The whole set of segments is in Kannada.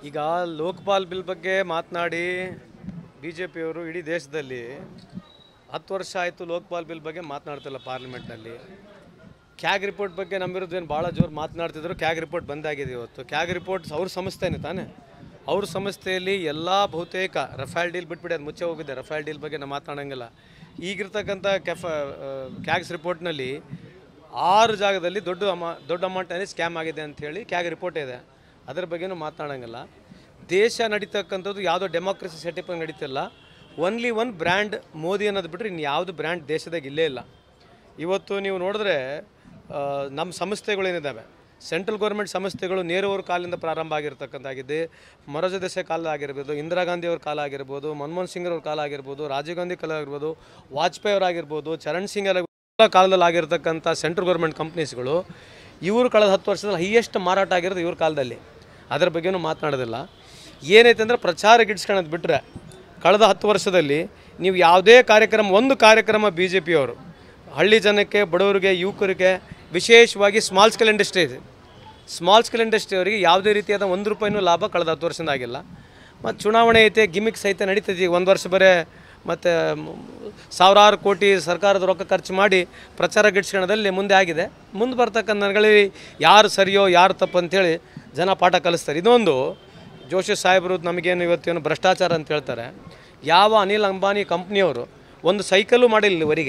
ಈಗ ಲೋಕಪಾಲ್ ಬಿಲ್ ಬಗ್ಗೆ ಮಾತನಾಡಿ ಬಿ ಜೆ ಪಿಯವರು ಇಡೀ ದೇಶದಲ್ಲಿ ಹತ್ತು ವರ್ಷ ಆಯಿತು ಲೋಕಪಾಲ್ ಬಿಲ್ ಬಗ್ಗೆ ಮಾತನಾಡ್ತಿಲ್ಲ ಪಾರ್ಲಿಮೆಂಟ್ನಲ್ಲಿ ಕ್ಯಾಗ್ ರಿಪೋರ್ಟ್ ಬಗ್ಗೆ ನಮ್ಮ ವಿರುದ್ಧ ಏನು ಭಾಳ ಜೋರು ಮಾತನಾಡ್ತಿದ್ರು ಕ್ಯಾಗ್ ರಿಪೋರ್ಟ್ ಬಂದಾಗಿದೆ ಇವತ್ತು ಕ್ಯಾಗ್ ರಿಪೋರ್ಟ್ ಅವ್ರ ಸಂಸ್ಥೆನೇ ತಾನೇ ಅವ್ರ ಸಂಸ್ಥೆಯಲ್ಲಿ ಎಲ್ಲ ಬಹುತೇಕ ರಫೇಲ್ ಡೀಲ್ ಬಿಟ್ಬಿಡಿ ಅದು ಮುಚ್ಚೆ ಹೋಗಿದೆ ರಫೇಲ್ ಡೀಲ್ ಬಗ್ಗೆ ನಾವು ಮಾತನಾಡಂಗಿಲ್ಲ ಈಗಿರ್ತಕ್ಕಂಥ ಕೆಫ ಕ್ಯಾಗ್ಸ್ ರಿಪೋರ್ಟ್ನಲ್ಲಿ ಆರು ಜಾಗದಲ್ಲಿ ದೊಡ್ಡ ಅಮಾ ದೊಡ್ಡ ಅಮೌಂಟಲ್ಲಿ ಸ್ಕ್ಯಾಮ್ ಆಗಿದೆ ಅಂಥೇಳಿ ಕ್ಯಾಗ್ ರಿಪೋರ್ಟ್ ಇದೆ ಅದ್ರ ಬಗ್ಗೆನೂ ಮಾತನಾಡಂಗಿಲ್ಲ ದೇಶ ನಡೀತಕ್ಕಂಥದ್ದು ಯಾವುದೋ ಡೆಮೋಕ್ರಸಿ ಸೆಟಪ್ ನಡೀತಿಲ್ಲ ಒನ್ಲಿ ಒನ್ ಬ್ರ್ಯಾಂಡ್ ಮೋದಿ ಅನ್ನೋದು ಬಿಟ್ಟರೆ ಇನ್ನು ಯಾವುದು ಬ್ರ್ಯಾಂಡ್ ದೇಶದಾಗ ಇಲ್ಲೇ ಇಲ್ಲ ಇವತ್ತು ನೀವು ನೋಡಿದ್ರೆ ಆ, ನಮ್ಮ ಸಂಸ್ಥೆಗಳೇನಿದ್ದಾವೆ ಸೆಂಟ್ರಲ್ ಗೌರ್ಮೆಂಟ್ ಸಂಸ್ಥೆಗಳು ನೇರವ್ರ ಕಾಲದಿಂದ ಪ್ರಾರಂಭ ಆಗಿರ್ತಕ್ಕಂಥಾಗಿದೆ ಮೊರಾರ್ಜಿ ದೇಸಾಯಿ ಕಾಲ ಆಗಿರ್ಬೋದು ಇಂದಿರಾ ಗಾಂಧಿ ಅವ್ರ ಕಾಲ ಆಗಿರ್ಬೋದು ಮನಮೋಹನ್ ಸಿಂಗ್ ಅವ್ರ ಕಾಲ ಆಗಿರ್ಬೋದು ರಾಜೀವ್ ಗಾಂಧಿ ಕಾಲ ಆಗಿರ್ಬೋದು ವಾಜಪೇಯಿ ಅವರಾಗಿರ್ಬೋದು ಚರಣ್ ಸಿಂಗ್ ಎಲ್ಲ ಎಲ್ಲ ಕಾಲದಲ್ಲಿ ಆಗಿರ್ತಕ್ಕಂಥ ಸೆಂಟ್ರಲ್ ಗೌರ್ಮೆಂಟ್ ಕಂಪ್ನೀಸ್ಗಳು ಇವರು ಕಳೆದ ಹತ್ತು ವರ್ಷದಲ್ಲಿ ಹೈಯೆಸ್ಟ್ ಮಾರಾಟ ಆಗಿರೋದು ಇವ್ರ ಕಾಲದಲ್ಲಿ ಅದ್ರ ಬಗ್ಗೆನೂ ಮಾತನಾಡೋದಿಲ್ಲ ಏನೈತೆ ಅಂದರೆ ಪ್ರಚಾರ ಗಿಡ್ಸ್ಕೊಳ್ಳೋದು ಬಿಟ್ಟರೆ ಕಳೆದ ಹತ್ತು ವರ್ಷದಲ್ಲಿ ನೀವು ಯಾವುದೇ ಕಾರ್ಯಕ್ರಮ ಒಂದು ಕಾರ್ಯಕ್ರಮ ಬಿ ಜೆ ಪಿಯವರು ಹಳ್ಳಿ ಜನಕ್ಕೆ ಬಡವರಿಗೆ ಯುವಕರಿಗೆ ವಿಶೇಷವಾಗಿ ಸ್ಮಾಲ್ ಸ್ಕೇಲ್ ಇಂಡಸ್ಟ್ರಿ ಇದೆ ಸ್ಮಾಲ್ ಸ್ಕೇಲ್ ಇಂಡಸ್ಟ್ರಿ ಅವರಿಗೆ ಯಾವುದೇ ರೀತಿಯಾದ ಒಂದು ರೂಪಾಯಿನೂ ಲಾಭ ಕಳೆದ ಹತ್ತು ವರ್ಷದಿಂದ ಆಗಿಲ್ಲ ಮತ್ತು ಚುನಾವಣೆ ಐತೆ ಗಿಮಿಕ್ ಸಹಿತ ನಡೀತೈತಿ ಈಗ ಒಂದು ವರ್ಷ ಬರೇ ಮತ್ತು ಸಾವಿರಾರು ಕೋಟಿ ಸರ್ಕಾರದ ರೊಕ್ಕ ಖರ್ಚು ಮಾಡಿ ಪ್ರಚಾರ ಗಿಟ್ಸ್ಕೊಳ್ಳೋದಲ್ಲಿ ಮುಂದೆ ಆಗಿದೆ ಮುಂದೆ ಬರ್ತಕ್ಕಂಥ ದಿನಗಳಲ್ಲಿ ಯಾರು ಸರಿಯೋ ಯಾರು ತಪ್ಪು ಅಂತೇಳಿ ಜನ ಪಾಠ ಕಲಿಸ್ತಾರೆ ಇದೊಂದು ಜೋಶಿ ಸಾಹೇಬರು ನಮಗೇನು ಇವತ್ತೇನು ಭ್ರಷ್ಟಾಚಾರ ಅಂತ ಹೇಳ್ತಾರೆ ಯಾವ ಅನಿಲ್ ಅಂಬಾನಿ ಕಂಪ್ನಿಯವರು ಒಂದು ಸೈಕಲ್ಲು ಮಾಡಿಲ್ಲ ಇಲ್ಲಿವರೆಗೆ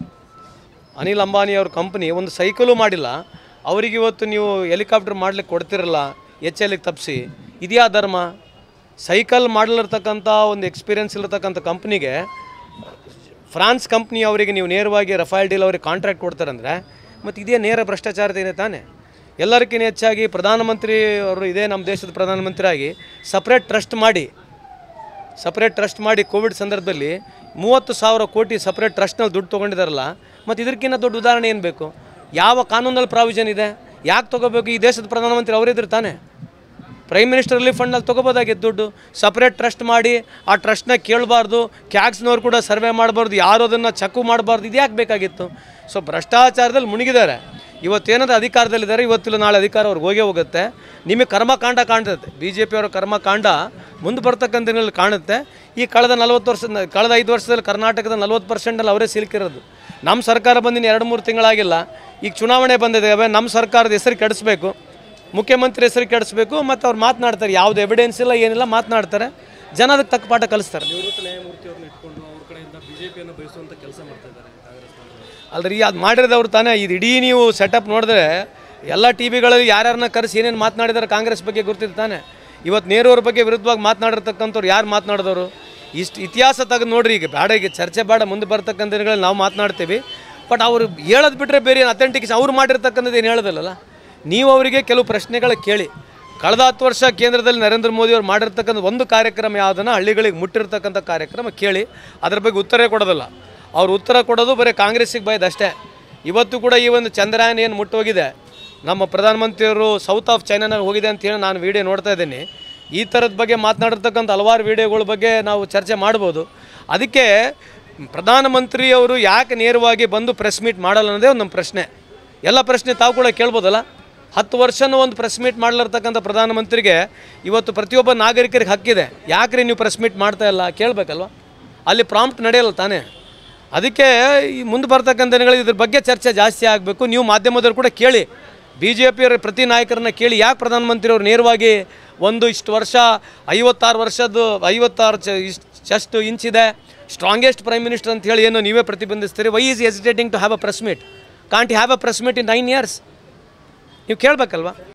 ಅನಿಲ್ ಅಂಬಾನಿ ಅವ್ರ ಕಂಪ್ನಿ ಒಂದು ಸೈಕಲು ಮಾಡಿಲ್ಲ ಅವರಿಗೆ ಇವತ್ತು ನೀವು ಹೆಲಿಕಾಪ್ಟರ್ ಮಾಡ್ಲಿಕ್ಕೆ ಕೊಡ್ತಿರಲ್ಲ ಎಚ್ ಎಲ್ಲಿಗೆ ತಪ್ಪಿಸಿ ಇದ್ಯಾ ಧರ್ಮ ಸೈಕಲ್ ಮಾಡಲಿರ್ತಕ್ಕಂಥ ಒಂದು ಎಕ್ಸ್ಪೀರಿಯನ್ಸ್ ಇರತಕ್ಕಂಥ ಕಂಪ್ನಿಗೆ ಫ್ರಾನ್ಸ್ ಕಂಪ್ನಿ ಅವರಿಗೆ ನೀವು ನೇರವಾಗಿ ರಫೇಲ್ ಡೀಲ್ ಅವರಿಗೆ ಕಾಂಟ್ರಾಕ್ಟ್ ಕೊಡ್ತಾರಂದ್ರೆ ಮತ್ತು ಇದೇ ನೇರ ಭ್ರಷ್ಟಾಚಾರದೇನೆ ತಾನೆ ಎಲ್ಲರಿಗಿಂತ ಹೆಚ್ಚಾಗಿ ಪ್ರಧಾನಮಂತ್ರಿ ಅವರು ಇದೇ ನಮ್ಮ ದೇಶದ ಪ್ರಧಾನಮಂತ್ರಿ ಆಗಿ ಸಪ್ರೇಟ್ ಟ್ರಸ್ಟ್ ಮಾಡಿ ಸಪ್ರೇಟ್ ಟ್ರಸ್ಟ್ ಮಾಡಿ ಕೋವಿಡ್ ಸಂದರ್ಭದಲ್ಲಿ ಮೂವತ್ತು ಸಾವಿರ ಕೋಟಿ ಸಪ್ರೇಟ್ ಟ್ರಸ್ಟ್ನಲ್ಲಿ ದುಡ್ಡು ತೊಗೊಂಡಿದಾರಲ್ಲ ಮತ್ತು ಇದಕ್ಕಿಂತ ದೊಡ್ಡ ಉದಾಹರಣೆ ಏನು ಬೇಕು ಯಾವ ಕಾನೂನಲ್ಲಿ ಪ್ರಾವಿಷನ್ ಇದೆ ಯಾಕೆ ತೊಗೋಬೇಕು ಈ ದೇಶದ ಪ್ರಧಾನಮಂತ್ರಿ ಅವರಿದ್ರು ತಾನೇ ಪ್ರೈಮ್ ಮಿನಿಸ್ಟರ್ ರಿಲೀಫ್ ಫಂಡ್ನಲ್ಲಿ ತೊಗೋಬೋದಾಗಿತ್ತು ದುಡ್ಡು ಸಪ್ರೇಟ್ ಟ್ರಸ್ಟ್ ಮಾಡಿ ಆ ಟ್ರಸ್ಟ್ನ ಕೇಳಬಾರ್ದು ಕ್ಯಾಕ್ಸ್ನವ್ರು ಕೂಡ ಸರ್ವೆ ಮಾಡಬಾರ್ದು ಯಾರು ಅದನ್ನು ಚಕ್ಕು ಮಾಡಬಾರ್ದು ಇದು ಯಾಕೆ ಬೇಕಾಗಿತ್ತು ಸೊ ಭ್ರಷ್ಟಾಚಾರದಲ್ಲಿ ಮುಳುಗಿದ್ದಾರೆ ಇವತ್ತೇನಾದ ಅಧಿಕಾರದಲ್ಲಿದ್ದಾರೆ ಇವತ್ತಿಲ್ಲ ನಾಳೆ ಅಧಿಕಾರ ಅವ್ರಿಗೆ ಹೋಗೇ ಹೋಗುತ್ತೆ ನಿಮಗೆ ಕರ್ಮಕಾಂಡ ಕಾಣ್ತದೆ ಬಿ ಜೆ ಪಿಯವರ ಕರ್ಮಕಾಂಡ ಮುಂದೆ ಬರ್ತಕ್ಕಂಥ ದಿನಗಳಲ್ಲಿ ಕಾಣುತ್ತೆ ಈ ಕಳೆದ ನಲವತ್ತು ವರ್ಷ ಕಳೆದ ಐದು ವರ್ಷದಲ್ಲಿ ಕರ್ನಾಟಕದ ನಲ್ವತ್ತು ಪರ್ಸೆಂಟಲ್ಲಿ ಅವರೇ ಸಿಲುಕಿರೋದು ನಮ್ಮ ಸರ್ಕಾರ ಬಂದಿನ ಎರಡು ಮೂರು ತಿಂಗಳಾಗಿಲ್ಲ ಈಗ ಚುನಾವಣೆ ಬಂದಿದ್ದಾವೆ ನಮ್ಮ ಸರ್ಕಾರದ ಹೆಸರು ಕೆಡಿಸ್ಬೇಕು ಮುಖ್ಯಮಂತ್ರಿ ಹೆಸರು ಕೆಡಿಸ್ಬೇಕು ಮತ್ತು ಅವ್ರು ಮಾತನಾಡ್ತಾರೆ ಯಾವುದು ಎವಿಡೆನ್ಸ್ ಇಲ್ಲ ಏನಿಲ್ಲ ಮಾತನಾಡ್ತಾರೆ ಜನ ಅದಕ್ಕೆ ತಕ್ಕ ಪಾಠ ಕಲಿಸ್ತಾರೆ ನಿವೃತ್ತ ನ್ಯಾಯಮೂರ್ತಿ ಅವ್ರನ್ನ ಇಟ್ಕೊಂಡು ಅವ್ರ ಕಡೆಯಿಂದ ಬಿಜೆಪಿಯನ್ನು ಬಯಸುವಂತ ಕೆಲಸ ಮಾಡ್ತಾ ಇದ್ದಾರೆ ಕಾಂಗ್ರೆಸ್ ಅಲ್ರಿ ಅದು ಮಾಡಿರೋದವ್ರು ತಾನೇ ಇದು ಇಡೀ ನೀವು ಸೆಟಪ್ ನೋಡಿದ್ರೆ ಎಲ್ಲ ಟಿ ವಿಗಳಲ್ಲಿ ಯಾರ್ಯಾರನ್ನ ಕರೆಸಿ ಏನೇನು ಮಾತನಾಡಿದಾರೆ ಕಾಂಗ್ರೆಸ್ ಬಗ್ಗೆ ಗೊತ್ತಿದೆ ತಾನೆ ಇವತ್ತು ನೇರವ್ರ ಬಗ್ಗೆ ವಿರುದ್ಧವಾಗಿ ಮಾತನಾಡಿರ್ತಕ್ಕಂಥವ್ರು ಯಾರು ಮಾತನಾಡಿದವರು ಇಷ್ಟು ಇತಿಹಾಸ ತೆಗೆದು ನೋಡ್ರಿ ಈಗ ಬೇಡ ಈಗ ಚರ್ಚೆ ಬೇಡ ಮುಂದೆ ಬರ್ತಕ್ಕಂಥ ದಿನಗಳಲ್ಲಿ ನಾವು ಮಾತನಾಡ್ತೀವಿ ಬಟ್ ಅವರು ಹೇಳೋದು ಬಿಟ್ಟರೆ ಬೇರೆ ಏನು ಅಥೆಂಟಿಕ್ಸ್ ಅವ್ರು ಮಾಡಿರ್ತಕ್ಕಂಥದ್ದು ಏನು ಹೇಳೋದಿಲ್ಲಲ್ಲ ನೀವು ಅವರಿಗೆ ಕೆಲವು ಪ್ರಶ್ನೆಗಳು ಕೇಳಿ ಕಳೆದ ಹತ್ತು ವರ್ಷ ಕೇಂದ್ರದಲ್ಲಿ ನರೇಂದ್ರ ಮೋದಿ ಅವರು ಮಾಡಿರ್ತಕ್ಕಂಥ ಒಂದು ಕಾರ್ಯಕ್ರಮ ಯಾವುದನ್ನು ಹಳ್ಳಿಗಳಿಗೆ ಮುಟ್ಟಿರ್ತಕ್ಕಂಥ ಕಾರ್ಯಕ್ರಮ ಕೇಳಿ ಅದ್ರ ಬಗ್ಗೆ ಉತ್ತರ ಕೊಡೋದಿಲ್ಲ ಅವ್ರು ಉತ್ತರ ಕೊಡೋದು ಬರೀ ಕಾಂಗ್ರೆಸ್ಸಿಗೆ ಬಯದು ಅಷ್ಟೇ ಇವತ್ತು ಕೂಡ ಈ ಒಂದು ಚಂದ್ರಯಾನ್ ಏನು ಮುಟ್ಟೋಗಿದೆ ನಮ್ಮ ಪ್ರಧಾನಮಂತ್ರಿಯವರು ಸೌತ್ ಆಫ್ ಚೈನಾನಾಗ ಹೋಗಿದೆ ಅಂತ ಹೇಳಿ ನಾನು ವಿಡಿಯೋ ನೋಡ್ತಾ ಇದ್ದೀನಿ ಈ ಥರದ ಬಗ್ಗೆ ಮಾತನಾಡಿರ್ತಕ್ಕಂಥ ಹಲವಾರು ವಿಡಿಯೋಗಳ ಬಗ್ಗೆ ನಾವು ಚರ್ಚೆ ಮಾಡ್ಬೋದು ಅದಕ್ಕೆ ಪ್ರಧಾನಮಂತ್ರಿಯವರು ಯಾಕೆ ನೇರವಾಗಿ ಬಂದು ಪ್ರೆಸ್ ಮೀಟ್ ಮಾಡಲ್ಲ ಅನ್ನೋದೇ ಒಂದು ನಮ್ಮ ಪ್ರಶ್ನೆ ಎಲ್ಲ ಪ್ರಶ್ನೆ ತಾವು ಕೂಡ ಕೇಳ್ಬೋದಲ್ಲ ಹತ್ತು ವರ್ಷನೂ ಒಂದು ಪ್ರೆಸ್ ಮೀಟ್ ಮಾಡಲಿರ್ತಕ್ಕಂಥ ಪ್ರಧಾನಮಂತ್ರಿಗೆ ಇವತ್ತು ಪ್ರತಿಯೊಬ್ಬ ನಾಗರಿಕರಿಗೆ ಹಕ್ಕಿದೆ ಯಾಕ್ರಿ ನೀವು ಪ್ರೆಸ್ ಮೀಟ್ ಮಾಡ್ತಾ ಇಲ್ಲ ಕೇಳಬೇಕಲ್ವ ಅಲ್ಲಿ ಪ್ರಾಂಪ್ಟ್ ನಡೆಯಲ್ಲ ತಾನೇ ಅದಕ್ಕೆ ಈ ಮುಂದೆ ಬರ್ತಕ್ಕಂಥ ದಿನಗಳಲ್ಲಿ ಇದ್ರ ಬಗ್ಗೆ ಚರ್ಚೆ ಜಾಸ್ತಿ ಆಗಬೇಕು ನೀವು ಮಾಧ್ಯಮದವ್ರು ಕೂಡ ಕೇಳಿ ಬಿ ಜೆ ಪಿಯವರ ಪ್ರತಿ ನಾಯಕರನ್ನ ಕೇಳಿ ಯಾಕೆ ಪ್ರಧಾನಮಂತ್ರಿಯವರು ನೇರವಾಗಿ ಒಂದು ಇಷ್ಟು ವರ್ಷ ಐವತ್ತಾರು ವರ್ಷದ್ದು ಐವತ್ತಾರು ಚ ಇಷ್ಟು ಚೆಸ್ಟ್ ಇಂಚಿದೆ ಸ್ಟ್ರಾಂಗೆಸ್ಟ್ ಪ್ರೈಮ್ ಮಿನಿಸ್ಟರ್ ಅಂತ ಹೇಳಿ ಏನು ನೀವೇ ಪ್ರತಿಬಂಧಿಸ್ತೀರಿ why is hesitating to have a press meet can't have a press meet in nine years ನೀವು ಕೇಳಬೇಕಲ್ವಾ